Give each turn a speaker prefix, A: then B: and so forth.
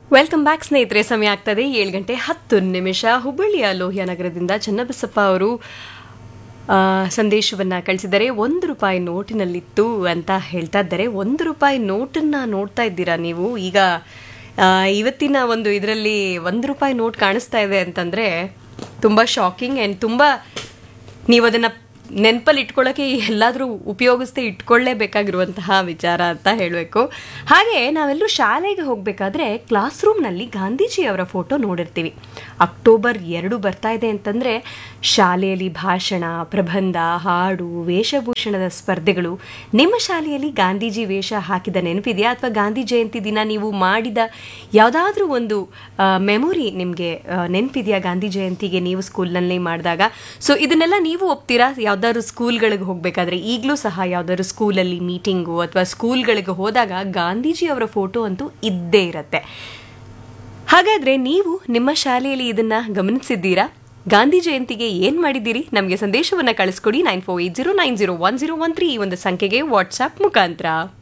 A: welcome back ಸ್ನೇಹಿತರೆ ಸಮಯ ಆಗ್ತದೆ ಏಳು ಗಂಟೆ ಹತ್ತು ನಿಮಿಷ ಹುಬ್ಬಳ್ಳಿಯ ಲೋಹಿಯ ನಗರದಿಂದ ಚನ್ನಬಸಪ್ಪ ಅವರು ಆ, ಸಂದೇಶವನ್ನ ಕಳಿಸಿದ್ದಾರೆ ಒಂದು ರೂಪಾಯಿ ನೋಟಿನಲ್ಲಿತ್ತು ಅಂತ ಹೇಳ್ತಾ ಇದ್ದಾರೆ ಒಂದು ರೂಪಾಯಿ ನೋಟನ್ನ ನೋಡ್ತಾ ಇದ್ದೀರಾ ನೀವು ಈಗ ಆ, ಇವತ್ತಿನ ಒಂದು ಇದರಲ್ಲಿ ಒಂದು ರೂಪಾಯಿ ನೋಟ್ ಕಾಣಿಸ್ತಾ ಇದೆ ಅಂತಂದ್ರೆ ತುಂಬಾ ಶಾಕಿಂಗ್ ಆ್ಯಂಡ್ ತುಂಬಾ ನೀವು ಅದನ್ನ ನೆನಪಲ್ಲಿ ಇಟ್ಕೊಳ್ಳೋಕೆ ಎಲ್ಲಾದರೂ ಉಪಯೋಗಿಸ್ದೆ ಇಟ್ಕೊಳ್ಳೇಬೇಕಾಗಿರುವಂತಹ ವಿಚಾರ ಅಂತ ಹೇಳಬೇಕು ಹಾಗೆ ನಾವೆಲ್ಲರೂ ಶಾಲೆಗೆ ಹೋಗಬೇಕಾದ್ರೆ ಕ್ಲಾಸ್ ರೂಮ್ನಲ್ಲಿ ಗಾಂಧೀಜಿಯವರ ಫೋಟೋ ನೋಡಿರ್ತೀವಿ ಅಕ್ಟೋಬರ್ ಎರಡು ಬರ್ತಾ ಇದೆ ಅಂತಂದರೆ ಶಾಲೆಯಲ್ಲಿ ಭಾಷಣ ಪ್ರಬಂಧ ಹಾಡು ವೇಷಭೂಷಣದ ಸ್ಪರ್ಧೆಗಳು ನಿಮ್ಮ ಶಾಲೆಯಲ್ಲಿ ಗಾಂಧೀಜಿ ವೇಷ ಹಾಕಿದ ನೆನಪಿದೆಯಾ ಅಥವಾ ಗಾಂಧಿ ಜಯಂತಿ ದಿನ ನೀವು ಮಾಡಿದ ಯಾವುದಾದ್ರೂ ಒಂದು ಮೆಮೊರಿ ನಿಮಗೆ ನೆನಪಿದೆಯಾ ಗಾಂಧಿ ಜಯಂತಿಗೆ ನೀವು ಸ್ಕೂಲ್ನಲ್ಲಿ ಮಾಡಿದಾಗ ಸೊ ಇದನ್ನೆಲ್ಲ ನೀವು ಒಪ್ತೀರಾ ಯಾವ್ದಾದ್ರು ಸ್ಕೂಲ್ಗಳಿಗೆ ಹೋಗಬೇಕಾದ್ರೆ ಈಗಲೂ ಸಹ ಯಾವ್ದಾದ್ರು ಸ್ಕೂಲಲ್ಲಿ ಮೀಟಿಂಗು ಅಥವಾ ಸ್ಕೂಲ್ಗಳಿಗೆ ಹೋದಾಗ ಗಾಂಧೀಜಿ ಅವರ ಫೋಟೋ ಅಂತೂ ಇದ್ದೇ ಇರತ್ತೆ ಹಾಗಾದ್ರೆ ನೀವು ನಿಮ್ಮ ಶಾಲೆಯಲ್ಲಿ ಇದನ್ನ ಗಮನಿಸಿದ್ದೀರಾ ಗಾಂಧಿ ಜಯಂತಿಗೆ ಏನ್ ಮಾಡಿದ್ದೀರಿ ನಮಗೆ ಸಂದೇಶವನ್ನ ಕಳಿಸ್ಕೊಡಿ nine four eight zero nine zero one zero one three ಈ ಒಂದು ಸಂಖ್ಯೆಗೆ ವಾಟ್ಸ್ಆಪ್ ಮುಖಾಂತರ